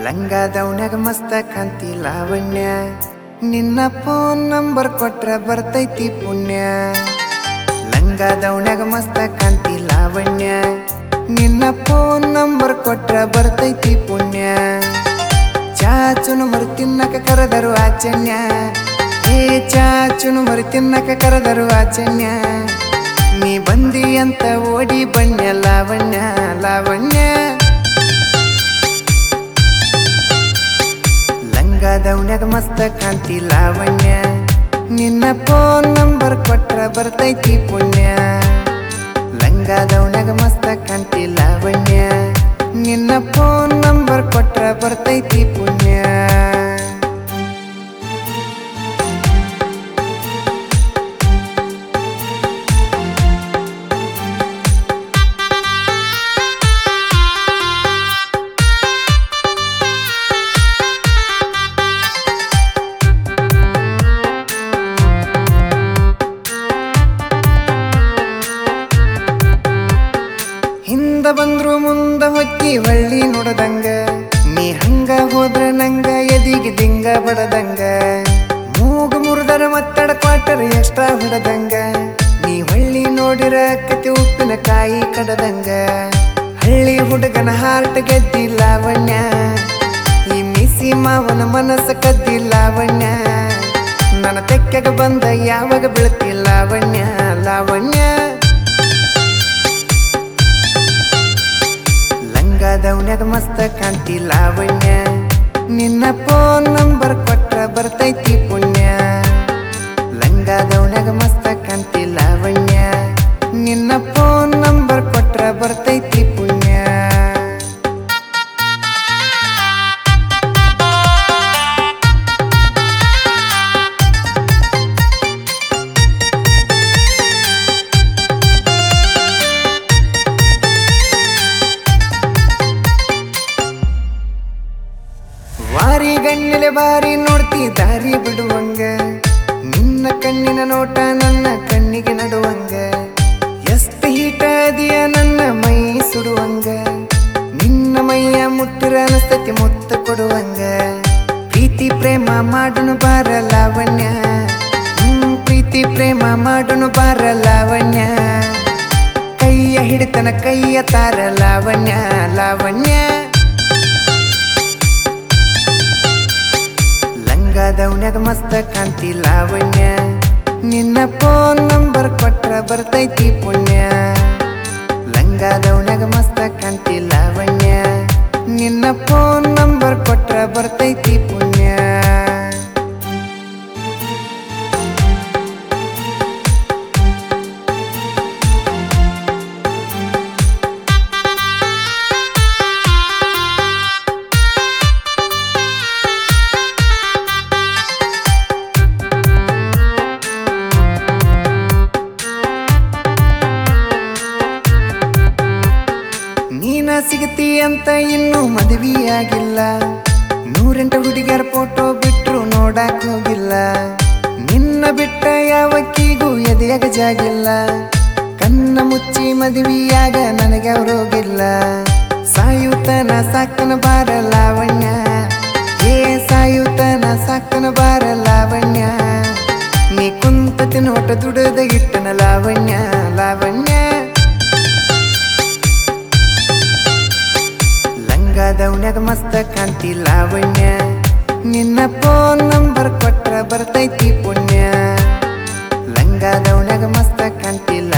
ಲಂಗಾದವನ್ಯಾಗ ಮಸ್ತ ಕಾಂತಿ ಲಾವಣ್ಯ ನಿನ್ನ ಫೋನ್ ನಂಬರ್ ಕೊಟ್ರ ಬರ್ತೈತಿ ಪುಣ್ಯ ಲಂಗಾದವನ್ಯಾಗ ಮಸ್ತ ಕಾಂತಿ ಲಾವಣ್ಯ ನಿನ್ನ ಫೋನ್ ನಂಬರ್ ಕೊಟ್ರ ಬರ್ತೈತಿ ಪುಣ್ಯ ಚಾಚುನು ಮರು ತಿನ್ನಕ ಕರೆದರು ಆಚನ್ಯ ಏ ಚಾಚುನು ಮರು ತಿನ್ನಕ ಕರೆದರು ಆಚನ್ಯ ನೀ ಬಂದಿ ಅಂತ ಓಡಿ ಬಣ್ಣ ಲಾವಣ್ಯ ಲಾವಣ್ಯ ಲಂಗಾದವನ್ಯಾಗ ಮಸ್ತ ಕಾಂತಿ ಲಾವಣ್ಯ ನಿನ್ನ ಫೋನ್ ನಂಬರ್ ಕೊಟ್ರ ಬರ್ತೈತಿ ಪುಣ್ಯ ಲಂಗಾದವನ್ಯಾಗ ಮಸ್ತ ಕಾಂತಿ ಲಾವಣ್ಯ ನಿನ್ನ ಫೋನ್ ನಂಬರ್ ಕೊಟ್ರ ಬರ್ತೈತಿ ಪುಣ್ಯ ಹಿಂದ ಬಂದ್ರು ಮುಂದ ಹೊಕ್ಕಿ ಹೊಳ್ಳಿ ನೋಡದಂಗ ನೀ ಹಂಗ ಹೋದ್ರ ನಂಗ ಎದಿಗೆ ದಿಂಗ ಬಡದಂಗ ಮೂಗು ಮುರಿದರ ಮತ್ತಡ ಕ್ವಾಟರ್ ಎಕ್ಸ್ಟ್ರಾ ಹೊಡದಂಗ ನೀ ಹೊಳ್ಳಿ ನೋಡಿರ ಕತಿ ಉಪ್ಪಿನ ಕಾಯಿ ಕಡದಂಗ ಹಳ್ಳಿ ಹುಡುಗನ ಹಾರ್ಟ್ ಗೆದ್ದಿ ಲಾವಣ್ಯ ಈ ಮಿಸಿ ಮಾವನ ಮನಸ್ಸ ಕದ್ದಿ ಲಾವಣ್ಯ ನನ್ನ ತೆಕ್ಕೆಗ ಬಂದ ಯಾವಾಗ ಬೀಳ್ತಿ ಲಾವಣ್ಯ ಲಾವಣ್ಯ ಲಂಗಾದವನ್ಯಾಗ ಮಸ್ತ ಕಾಂತಿ ಲಾವಣ್ಯ ನಿನ್ನ ಫೋನ್ ನಂಬರ್ ಕೊಟ್ರ ಬರ್ತೈತಿ ಪುಣ್ಯ ಲಂಗಾದವನ್ಯಾಗ ಮಸ್ತ ಕಾಂತಿ ಲಾವಣ್ಯ ನಿನ್ನ ಫೋನ್ ನಂಬರ್ ಕೊಟ್ರ ಬರ್ತೈತಿ ಪುಣ್ಯ ವಾರಿ ಗಣ್ಣಿಲೆ ಬಾರಿ ನೋಡ್ತಿ ದಾರಿ ಬಿಡುವಂಗ ನಿನ್ನ ಕಣ್ಣಿನ ನೋಟ ನನ್ನ ಕಣ್ಣಿಗೆ ನಡುವಂಗ ಎಷ್ಟು ಹೀಟ ಅದಿಯ ನನ್ನ ಮೈ ಸುಡುವಂಗ ನಿನ್ನ ಮೈಯ ಮುಟ್ಟಿರ ಅನಸ್ತತಿ ಮುತ್ತ ಕೊಡುವಂಗ ಪ್ರೀತಿ ಪ್ರೇಮ ಮಾಡುನು ಬಾರ ಲಾವಣ್ಯ ಹ್ಮ್, ಪ್ರೀತಿ ಪ್ರೇಮ ಮಾಡುನು ಬಾರ ಲಾವಣ್ಯ ಕೈಯ ಹಿಡಿತನ ಕೈಯ ತಾರ ಲಾವಣ್ಯ ಲಾವಣ್ಯ ಲಂಗಾದವನ್ಯಾಗ ಮಸ್ತ ಕಾಂತಿ ಲಾವಣ್ಯ ನಿನ್ನ ಫೋನ್ ನಂಬರ್ ಕೊಟ್ರ ಬರ್ತೈತಿ ಪುಣ್ಯ ಲಂಗಾದವನ್ಯಾಗ ಮಸ್ತ ಕಾಂತಿ ಲಾವಣ್ಯ ನಿನ್ನ ಫೋನ್ ನಂಬರ್ ಕೊಟ್ರ ಬರ್ತೈತಿ ಪುಣ್ಯ ನೀನ ಸಿಗತಿ ಅಂತ ಇನ್ನೂ ಮದುವೆಯಾಗಿಲ್ಲ ನೂರೆಂಟು ಹುಡುಗಿಯರ ಫೋಟೋ ಬಿಟ್ರು ನೋಡಕ್ ಹೋಗಿಲ್ಲ ನಿನ್ನ ಬಿಟ್ಟ ಯಾವಕ್ಕಿಗೂ ಎದೆಯಾಗ ಜಾಗಿಲ್ಲ ಕಣ್ಣ ಮುಚ್ಚಿ ಮದುವೆಯಾಗ ನನಗೆ ಅವರೋಗಿಲ್ಲ ಸಾಯುತನ ಸಾಕನ ಬಾರ ಲಾವಣ್ಯ ಏ ಸಾಯುತನ ಸಾಕನ ಬಾರ ಲಾವಣ್ಯ ನೀ ಕುಂತ ತಿನ್ನೋಟ ದುಡದ ಇಟ್ಟನ ಲಾವಣ್ಯ ಲಾವಣ್ಯ ಲಂಗಾದವನ್ಯಾಗ ಮಸ್ತ ಕಾಂತಿ ಲಾವಣ್ಯ ನಿನ್ನ ಫೋನ್ ನಂಬರ್ ಕೊಟ್ರ ಬರ್ತೈತಿ ಪುಣ್ಯ ಲಂಗಾದವನ್ಯಾಗ ಮಸ್ತ ಕಾಂತಿ